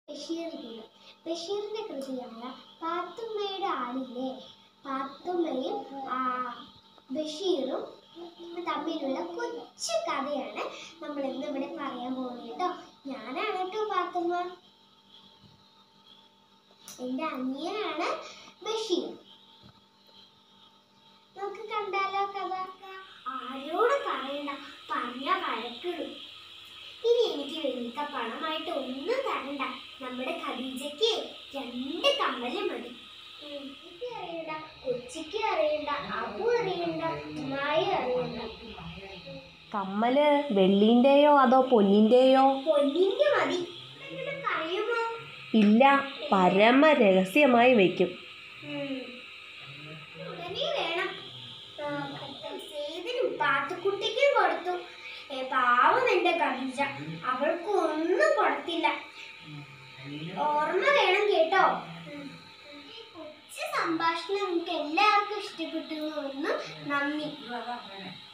ബഷീറിന് ബഷീറിന്റെ കൃതിയായ പാത്തുമ്മയുടെ ആടിലെ പാത്തുമ്മയും ആ, ബഷീറും തമ്മിലുള്ള കൊച്ചു കഥയാണ് നമ്മൾ ഇന്ന് ഇവിടെ പറയാൻ പോകുന്നത് കേട്ടോ ഞാനാണ് കേട്ടോ പാത്തുമ്മ എൻ്റെ അനിയനാണ് ബഷീർ നമുക്ക് കണ്ടാലോ കഥ ആരോട് പറയണ്ട പറഞ്ഞ വഴക്കിടും ഇനി എനിക്ക് വെളുത്ത പണമായിട്ട് ഒന്നും തരണ്ട നമ്മുടെ ഖദീജയ്ക്ക് രണ്ട് കമ്മല് മതി ഉം, എനിക്ക് അറിയണ്ട കൊച്ചിക്ക് അറിയണ്ട അബു അറിയണ്ട ഉമ്മായി അറിയണ്ട കമ്മല് വെള്ളിൻ്റെയോ അതോ പൊന്നിൻ്റെയോ പൊന്നിന്റെ മതി നിനക്ക് അറിയുമോ ഇല്ല പരമ രഹസ്യമായി വയ്ക്കും ഉം. ഉടനെ വേണം ആ, സേതിനും പാത്തുക്കുട്ടിക്കും കൊടുത്തു ഏ, പാവം എന്റെ കവിജ അവൾക്ക് ഒന്നും കൊടുത്തില്ല ഓർമ്മ വേണം കേട്ടോ ഉം. ഈ കൊച്ചു സംഭാഷണം നിങ്ങൾക്ക് എല്ലാവർക്കും ഇഷ്ടപ്പെട്ടു എന്ന് നന്ദി